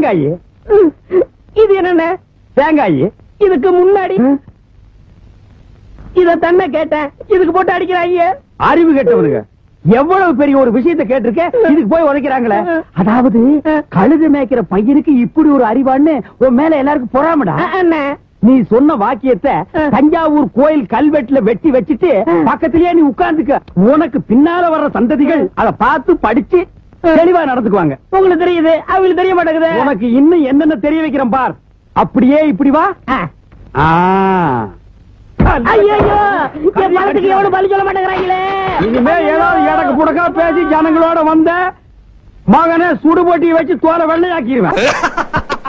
தேங்காய் இது என்னண்ணே தேங்காய் இதுக்கு முன்னாடி இத தன்னை கேட்டேன் இதுக்கு போட்டு அடிக்கிறாங்க அறிவு கெட்டவனுங்க எவ்வளவு பெரிய ஒரு விஷயத்தை கேட்டிருக்க இதுக்கு போய் உதைக்கிறாங்களே அதாவது கழுது மேய்க்கிற பையனுக்கு இப்படி ஒரு அறிவான்னு உன் மேல எல்லாருக்கும் பொறாமடா அண்ணே நீ சொன்ன வாக்கியத்தை தஞ்சாவூர் கோயில் கல்வெட்டுல வெட்டி வச்சிட்டு பக்கத்திலேயே நீ உட்கார்ந்துக்க உனக்கு பின்னால வர்ற சந்ததிகள் அத பார்த்து படிச்சு தெளிவா நடந்துக்குவாங்க உங்களுக்கு தெரியுது அவங்களுக்கு தெரிய மாட்டேங்குது உனக்கு இன்னும் என்னென்ன தெரிய வைக்கிறேன் பார் அப்படியே இப்படி வா ஆ. ஐயோ என் பணத்துக்கு எவ்வளவு பலி சொல்ல மாட்டேங்கிறாங்களே இனிமே ஏதாவது எடக்கு புடக்கா பேசி ஜனங்களோட வந்த மகனை சுடுபொட்டி வச்சு தோலை வெள்ளையாக்கிடுவேன்